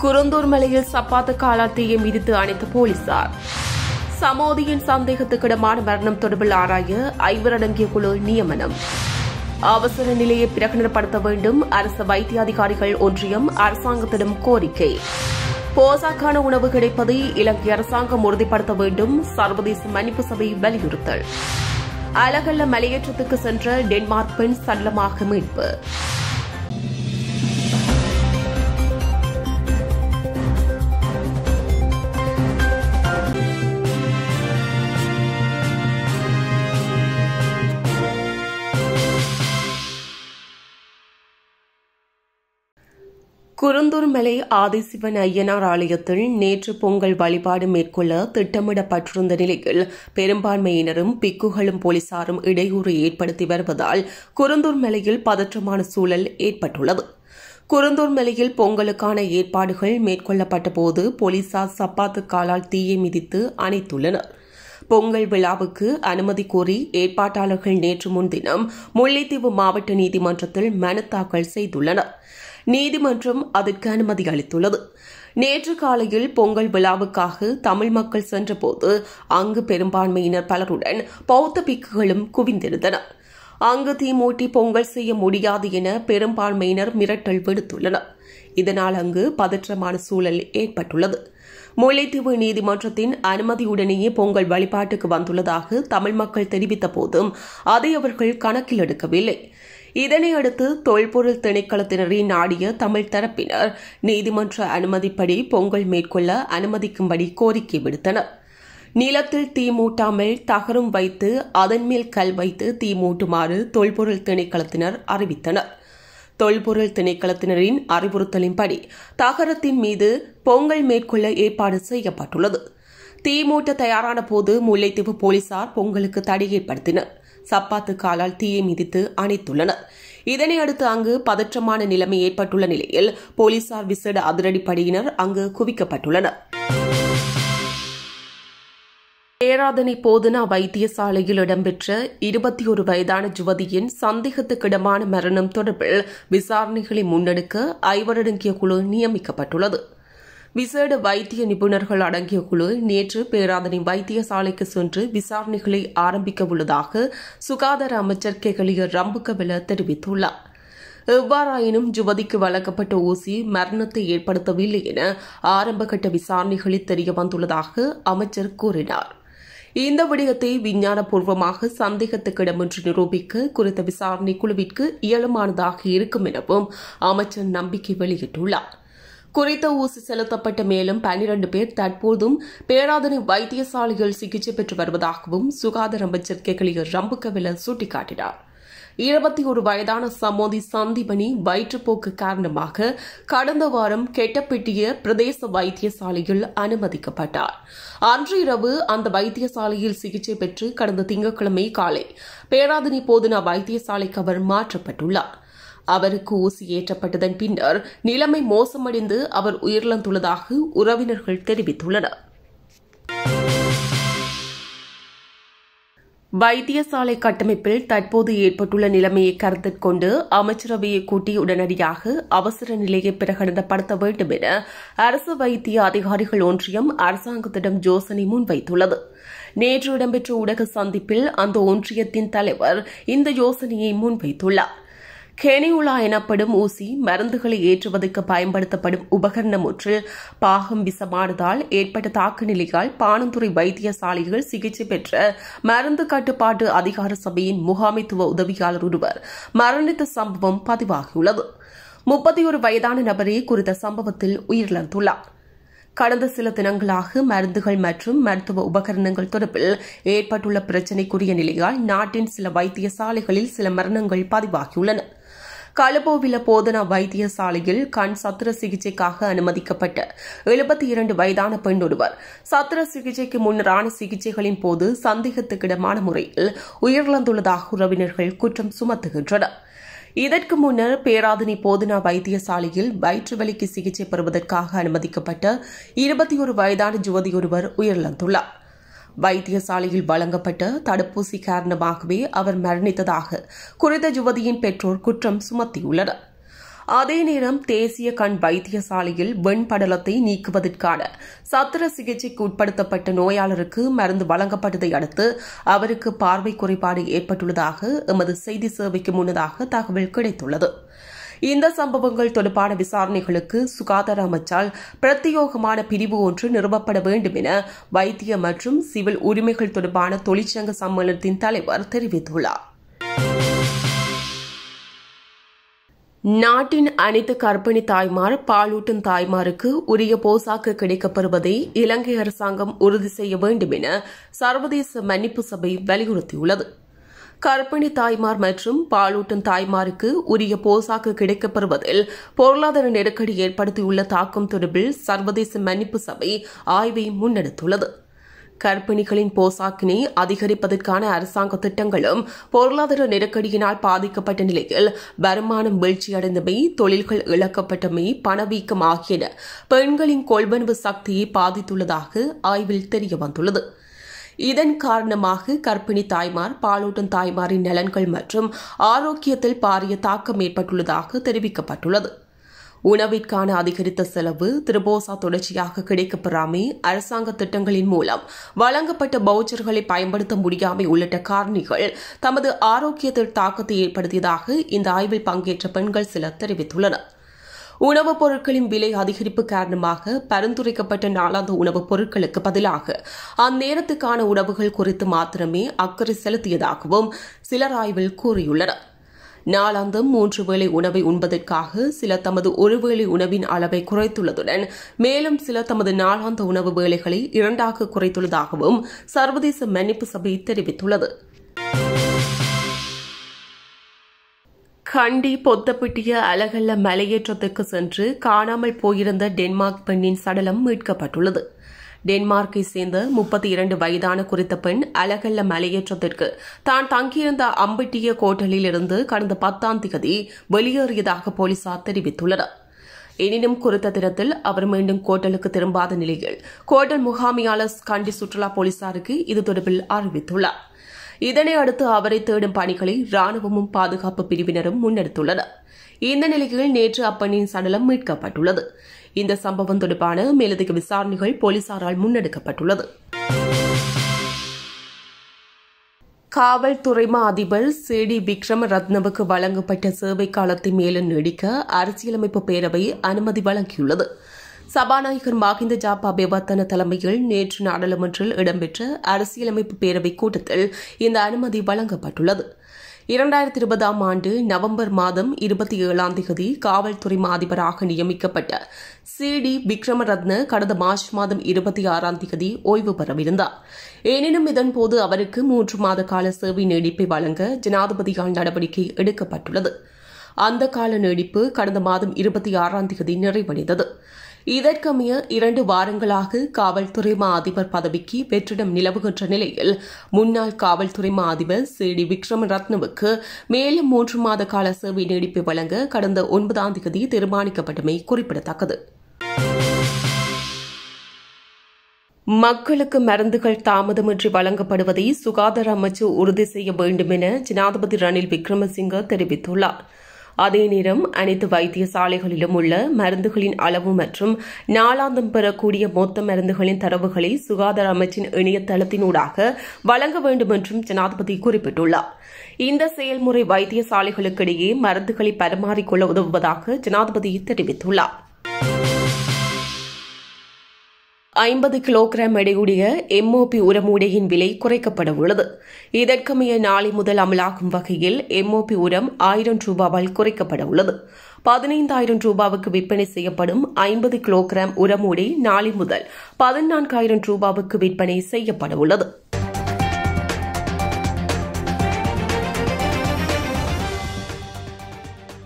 குருந்தூர் மலையில் சப்பாத்து காலால் தீயை மிதித்து அணைத்த போலீசார் சமோதியின் சந்தேகத்துக்கிடமான மரணம் தொடர்பில் ஆராய ஐவரடங்கிய குழு நியமனம் அவசர நிலையை பிரகடனப்படுத்த வேண்டும் அரசு வைத்திய அதிகாரிகள் ஒன்றியம் அரசாங்கத்திடம் கோரிக்கை போசாக்கான உணவு கிடைப்பதை இலங்கை அரசாங்கம் உறுதிப்படுத்த வேண்டும் சர்வதேச மன்னிப்பு சபை வலியுறுத்தல் அலகல்ல மலையேற்றத்துக்கு சென்ற டென்மார்க் பெண் சடலமாக மீட்பு குருந்தூர் மலை ஆதிசிவன் ஐயனார் ஆலயத்தில் நேற்று பொங்கல் வழிபாடு மேற்கொள்ள திட்டமிடப்பட்டிருந்த நிலையில் பெரும்பான்மையினரும் பிக்குகளும் போலீசாரும் இடையூறு ஏற்படுத்தி வருவதால் குருந்தூர் மலையில் பதற்றமான சூழல் ஏற்பட்டுள்ளது குருந்தூர் மலையில் பொங்கலுக்கான ஏற்பாடுகள் மேற்கொள்ளப்பட்ட போது போலீசார் சப்பாத்து காலால் தீயை மிதித்து அணைத்துள்ளனர் பொங்கல் விழாவுக்கு அனுமதி கோரி ஏற்பாட்டாளர்கள் நேற்று முன்தினம் முல்லைத்தீவு மாவட்ட நீதிமன்றத்தில் மனு தாக்கல் செய்துள்ளனர் நீதிமன்றம் அதற்கு அனுமதி அளித்துள்ளது நேற்று காலையில் பொங்கல் விழாவுக்காக தமிழ் மக்கள் சென்றபோது அங்கு பெரும்பான்மையினர் பலருடன் பௌத்த பிக்குகளும் குவிந்திருந்தனர் அங்கு தீமூட்டி பொங்கல் செய்ய முடியாது என பெரும்பான்மையினர் மிரட்டல் விடுத்துள்ளனர் இதனால் அங்கு பதற்றமான சூழல் ஏற்பட்டுள்ளது முல்லைத்தீவு நீதிமன்றத்தின் அனுமதியுடனேயே பொங்கல் வழிபாட்டுக்கு வந்துள்ளதாக தமிழ் மக்கள் தெரிவித்த போதும் அதை அவர்கள் கணக்கில் எடுக்கவில்லை இதனையடுத்து தொல்பொருள் திணைக்களத்தினரை நாடிய தமிழ் தரப்பினர் நீதிமன்ற அனுமதிப்படி பொங்கல் மேற்கொள்ள அனுமதிக்கும்படி கோரிக்கை விடுத்தனர் நிலத்தில் தீ மூட்டாமல் தகரம் வைத்து அதன் மேல் கல் வைத்து தீ மூட்டுமாறு தொல்பொருள் திணைக்களத்தினர் அறிவித்தனர் தொல்பொருள் திணைக்களத்தினரின் அறிவுறுத்தலின்படி தகரத்தின் மீது பொங்கல் மேற்கொள்ள ஏற்பாடு செய்யப்பட்டுள்ளது தீ மூட்ட தயாரான போது முல்லைத்தீவு போலீசார் பொங்கலுக்கு தடை ஏற்படுத்தினர் சப்பாத்து காலால் தீயை மிதித்து அணைத்துள்ளனர் இதனையடுத்து அங்கு பதற்றமான நிலைமை ஏற்பட்டுள்ள நிலையில் போலீசார் விசேட அதிரடிப்படையினர் அங்கு குவிக்கப்பட்டுள்ளனர் பேராதனை போதனா வைத்தியசாலையில் இடம்பெற்ற இருபத்தி ஒரு வயதான யுவதியின் சந்தேகத்துக்கிடமான மரணம் தொடர்பில் விசாரணைகளை முன்னெடுக்க ஐவரடங்கிய குழு நியமிக்கப்பட்டுள்ளது விசேட வைத்திய நிபுணர்கள் அடங்கிய குழு நேற்று பேராதனை வைத்தியசாலைக்கு சென்று விசாரணைகளை ஆரம்பிக்க உள்ளதாக சுகாதார அமைச்சர் கெகலிய ரம்புகவெல தெரிவித்துள்ளார் எவ்வாறாயினும் யுவதிக்கு வழங்கப்பட்ட ஊசி மரணத்தை ஏற்படுத்தவில்லை என ஆரம்பகட்ட விசாரணைகளில் தெரிய வந்துள்ளதாக அமைச்சர் கூறினார் இந்த விடயத்தை விஞ்ஞானபூர்வமாக சந்தேகத்துக்கிடமின்றி நிரூபிக்க குறித்த விசாரணை குழுவிற்கு இயலுமானதாக இருக்கும் எனவும் அமைச்சர் நம்பிக்கை வெளியிட்டுள்ளார் குறித்த ஊசி செலுத்தப்பட்ட மேலும் பனிரண்டு பேர் தற்போதும் பேராதனை வைத்தியசாலையில் சிகிச்சை பெற்று வருவதாகவும் சுகாதார அமைச்சர் கெகலிய ரம்புகவில சுட்டிக்காட்டினார் இருபத்தி ஒரு வயதான சமோதி சந்தீபனி வயிற்றுப்போக்கு காரணமாக கடந்த வாரம் கெட்டப்பெட்டிய பிரதேச வைத்தியசாலையில் அனுமதிக்கப்பட்டார் அன்று இரவு அந்த வைத்தியசாலையில் சிகிச்சை பெற்று கடந்த திங்கட்கிழமை காலை பேராதனை போதனா வைத்தியசாலைக்கு அவர் மாற்றப்பட்டுள்ளார் அவருக்கு ஊசி ஏற்றப்பட்டதன் பின்னர் நிலைமை மோசமடைந்து அவர் உயிரிழந்துள்ளதாக உறவினர்கள் தெரிவித்துள்ளனர் வைத்தியசாலை கட்டமைப்பில் தற்போது ஏற்பட்டுள்ள நிலைமையை கருத்தில் கொண்டு அமைச்சரவையை கூட்டி உடனடியாக அவசர நிலையை பிரகடனப்படுத்த வேண்டும் என அரசு வைத்திய அதிகாரிகள் ஒன்றியம் அரசாங்கத்திடம் யோசனை முன்வைத்துள்ளது நேற்று இடம்பெற்ற ஊடக சந்திப்பில் அந்த ஒன்றியத்தின் தலைவர் இந்த யோசனையை முன்வைத்துள்ளார் கெனியுலா எனப்படும் ஊசி மருந்துகளை ஏற்றுவதற்கு பயன்படுத்தப்படும் உபகரணம் ஒன்றில் பாகம் விஷமானதால் ஏற்பட்ட தாக்கு நிலையால் பானந்துறை வைத்தியசாலையில் சிகிச்சை பெற்ற மருந்து கட்டுப்பாட்டு அதிகார சபையின் முகாமைத்துவ உதவியாளர் ஒருவர் மரணித்த சம்பவம் பதிவாகியுள்ளது முப்பத்தி ஒரு வயதான நபரே குறித்த சம்பவத்தில் உயிரிழந்துள்ளார் கடந்த சில தினங்களாக மருந்துகள் மற்றும் மருத்துவ உபகரணங்கள் தொடர்பில் ஏற்பட்டுள்ள பிரச்சினைக்குரிய நிலையால் நாட்டின் சில வைத்தியசாலைகளில் சில மரணங்கள் பதிவாகியுள்ளன களுபோவில போதனா வைத்தியசாலையில் கண் சத்திர சிகிச்சைக்காக அனுமதிக்கப்பட்ட எழுபத்தி இரண்டு வயதான பெண் ஒருவர் சத்திர சிகிச்சைக்கு முன்னரான சிகிச்சைகளின் போது சந்தேகத்துக்கிடமான முறையில் உயிரிழந்துள்ளதாக உறவினர்கள் குற்றம் சுமத்துகின்றனர் இதற்கு முன்னர் பேராதனை போதனா வைத்தியசாலையில் வயிற்று வலிக்கு சிகிச்சை பெறுவதற்காக அனுமதிக்கப்பட்ட இருபத்தி ஒரு வயதான யுவதி ஒருவர் உயிரிழந்துள்ளார் வைத்தியசாலையில் வழங்கப்பட்ட தடுப்பூசி காரணமாகவே அவர் மரணித்ததாக குறித்த யுவதியின் பெற்றோர் குற்றம் சுமத்தியுள்ளனர் அதே நேரம் தேசிய கண் வைத்தியசாலையில் வெண்படலத்தை நீக்குவதற்கான சத்திர சிகிச்சைக்கு உட்படுத்தப்பட்ட நோயாளருக்கு மருந்து வழங்கப்பட்டதை அடுத்து அவருக்கு பார்வை குறைபாடு ஏற்பட்டுள்ளதாக எமது செய்தி சேவைக்கு முன்னதாக தகவல் கிடைத்துள்ளது இந்த சம்பவங்கள் தொடர்பான விசாரணைகளுக்கு சுகாதார அமைச்சால் பிரத்யோகமான பிரிவு ஒன்று நிறுவப்பட வேண்டும் என வைத்திய மற்றும் சிவில் உரிமைகள் தொடர்பான தொழிற்சங்க சம்மேளனத்தின் தலைவர் தெரிவித்துள்ளார் நாட்டின் அனைத்து கர்ப்பிணி தாய்மார் பாலூட்டும் தாய்மாருக்கு உரிய போசாக்கு கிடைக்கப்பெறுவதை இலங்கை அரசாங்கம் உறுதி செய்ய வேண்டும் என சர்வதேச மன்னிப்பு சபை வலியுறுத்தியுள்ளது கர்ப்பிணி தாய்மார் மற்றும் பாலூட்டும் தாய்மாருக்கு உரிய போசாக்கு கிடைக்கப்பெறுவதில் பொருளாதார நெருக்கடி ஏற்படுத்தியுள்ள தாக்கம் தொடர்பில் சர்வதேச மன்னிப்பு சபை ஆய்வை முன்னெடுத்துள்ளது கர்ப்பிணிகளின் போசாக்கினை அதிகரிப்பதற்கான அரசாங்க திட்டங்களும் பொருளாதார நெருக்கடியினால் பாதிக்கப்பட்ட நிலையில் வருமானம் வீழ்ச்சியடைந்தமை தொழில்கள் இழக்கப்பட்டமை பணவீக்கம் ஆகியன பெண்களின் கொள்வனவு சக்தியை பாதித்துள்ளதாக ஆய்வில் தெரியவந்துள்ளது இதன் காரணமாக கர்ப்பிணி தாய்மார் பாலூட்டும் தாய்மாரின் நலன்கள் மற்றும் ஆரோக்கியத்தில் பாரிய தாக்கம் ஏற்பட்டுள்ளதாக தெரிவிக்கப்பட்டுள்ளது உணவிற்கான அதிகரித்த செலவு திருபோசா தொடர்ச்சியாக கிடைக்கப்பெறாமை அரசாங்க திட்டங்களின் மூலம் வழங்கப்பட்ட பவுச்சர்களை பயன்படுத்த முடியாமை உள்ளிட்ட காரணிகள் தமது ஆரோக்கியத்தில் தாக்கத்தை ஏற்படுத்தியதாக இந்த ஆய்வில் பங்கேற்ற பெண்கள் சிலர் தெரிவித்துள்ளனர் உணவுப் பொருட்களின் விலை அதிகரிப்பு காரணமாக பரிந்துரைக்கப்பட்ட நாளாந்த உணவுப் பொருட்களுக்கு பதிலாக அந்நேரத்துக்கான உணவுகள் குறித்து மாத்திரமே அக்கறை செலுத்தியதாகவும் சிலர் ஆய்வில் கூறியுள்ளனர் நாளாந்தம் மூன்று வேளை உணவை உண்பதற்காக சிலர் தமது ஒருவேளை உணவின் அளவை குறைத்துள்ளதுடன் மேலும் சிலர் தமது நாளாந்த உணவு வேளைகளை இரண்டாக குறைத்துள்ளதாகவும் சர்வதேச மன்னிப்பு சபை தெரிவித்துள்ளது கண்டி பொத்தப்பிட்டிய அலகல்ல மலையேற்றத்துக்கு சென்று காணாமல் போயிருந்த டென்மார்க் பெண்ணின் சடலம் மீட்கப்பட்டுள்ளது டென்மார்க்கை சேர்ந்த முப்பத்தி இரண்டு வயதான குறித்த பெண் அலகல்ல மலையேற்றத்திற்கு தான் தங்கியிருந்த அம்பிட்டிய கோட்டலில் இருந்து கடந்த பத்தாம் திகதி வெளியேறியதாக போலீசார் தெரிவித்துள்ளனர் எனினும் குறித்த தினத்தில் அவர் மீண்டும் கோட்டலுக்கு திரும்பாத நிலையில் கோட்டல் முகாமியாளர் கண்டி சுற்றுலா போலீசாருக்கு இது தொடர்பில் அறிவித்துள்ளார் இதனை அடுத்து அவரை தேடும் பணிகளை ராணுவமும் பாதுகாப்பு பிரிவினரும் முன்னெடுத்துள்ளனர் இந்த நிலையில் நேற்று அப்பெண்ணின் சடலம் மீட்கப்பட்டுள்ளது இந்த சம்பவம் தொடர்பான மேலதிக விசாரணைகள் போலீசாரால் முன்னெடுக்கப்பட்டுள்ளது காவல்துறை மா அதிபர் சி டி விக்ரம ரத்னவுக்கு வழங்கப்பட்ட சேவை காலத்தை மேலும் நீடிக்க அரசியலமைப்பு பேரவை அனுமதி வழங்கியுள்ளது சபாநாயகர் மஹிந்த ஜாபா பெவர்த்தன தலைமையில் நேற்று நாடாளுமன்றில் இடம்பெற்ற அரசியலமைப்பு பேரவை கூட்டத்தில் இந்த அனுமதி வழங்கப்பட்டுள்ளது இரண்டாயிரத்தி இருபதாம் ஆண்டு நவம்பர் மாதம் இருபத்தி ஏழாம் தேதி காவல்துறை அதிபராக நியமிக்கப்பட்ட சி டி விக்ரமரத்ன கடந்த மார்ச் மாதம் இருபத்தி ஆறாம் தேதி ஓய்வு பெறவிருந்தார் எனினும் இதன்போது அவருக்கு மூன்று மாத கால சேவை நீடிப்பை வழங்க ஜனாதிபதியால் நடவடிக்கை எடுக்கப்பட்டுள்ளது அந்த கால நீடிப்பு கடந்த மாதம் இருபத்தி ஆறாம் தேதி நிறைவடைந்தது இதற்கமைய இரண்டு வாரங்களாக காவல்துறை மா அதிபர் பதவிக்கு வெற்றிடம் நிலவுகின்ற நிலையில் முன்னாள் காவல்துறை மா அதிபர் சி டி விக்ரம ரத்னவுக்கு மேலும் மூன்று மாத கால சேவை நீடிப்பை வழங்க கடந்த ஒன்பதாம் தேதி தீர்மானிக்கப்பட்டமை குறிப்பிடத்தக்கது மக்களுக்கு மருந்துகள் தாமதமின்றி வழங்கப்படுவதை சுகாதார அமைச்சு உறுதி செய்ய வேண்டும் என ஜனாதிபதி ரணில் விக்ரமசிங்க தெரிவித்துள்ளார் அதே நேரம் அனைத்து வைத்தியசாலைகளிலும் உள்ள மருந்துகளின் அளவு மற்றும் நாளாந்தம் பெறக்கூடிய மொத்த மருந்துகளின் தரவுகளை சுகாதார அமைச்சின் இணையதளத்தினூடாக வழங்க வேண்டும் என்றும் ஜனாதிபதி குறிப்பிட்டுள்ளார் இந்த செயல்முறை வைத்தியசாலைகளுக்கிடையே மருந்துகளை பரிமாறிக்கொள்ள உதவுவதாக ஜனாதிபதி தெரிவித்துள்ளார் ஐம்பது கிலோகிராம் எடையுடைய எம்ஓபி உரமூடையின் விலை குறைக்கப்பட உள்ளது இதற்கமைய நாளை முதல் அமலாகும் வகையில் எம்ஓபி உரம் ஆயிரம் ரூபாவால் குறைக்கப்பட உள்ளது பதினைந்தாயிரம் ரூபாவுக்கு விற்பனை செய்யப்படும் ஐம்பது கிலோகிராம் உரமூடை நாளை முதல் பதினான்காயிரம் ரூபாவுக்கு விற்பனை செய்யப்பட உள்ளது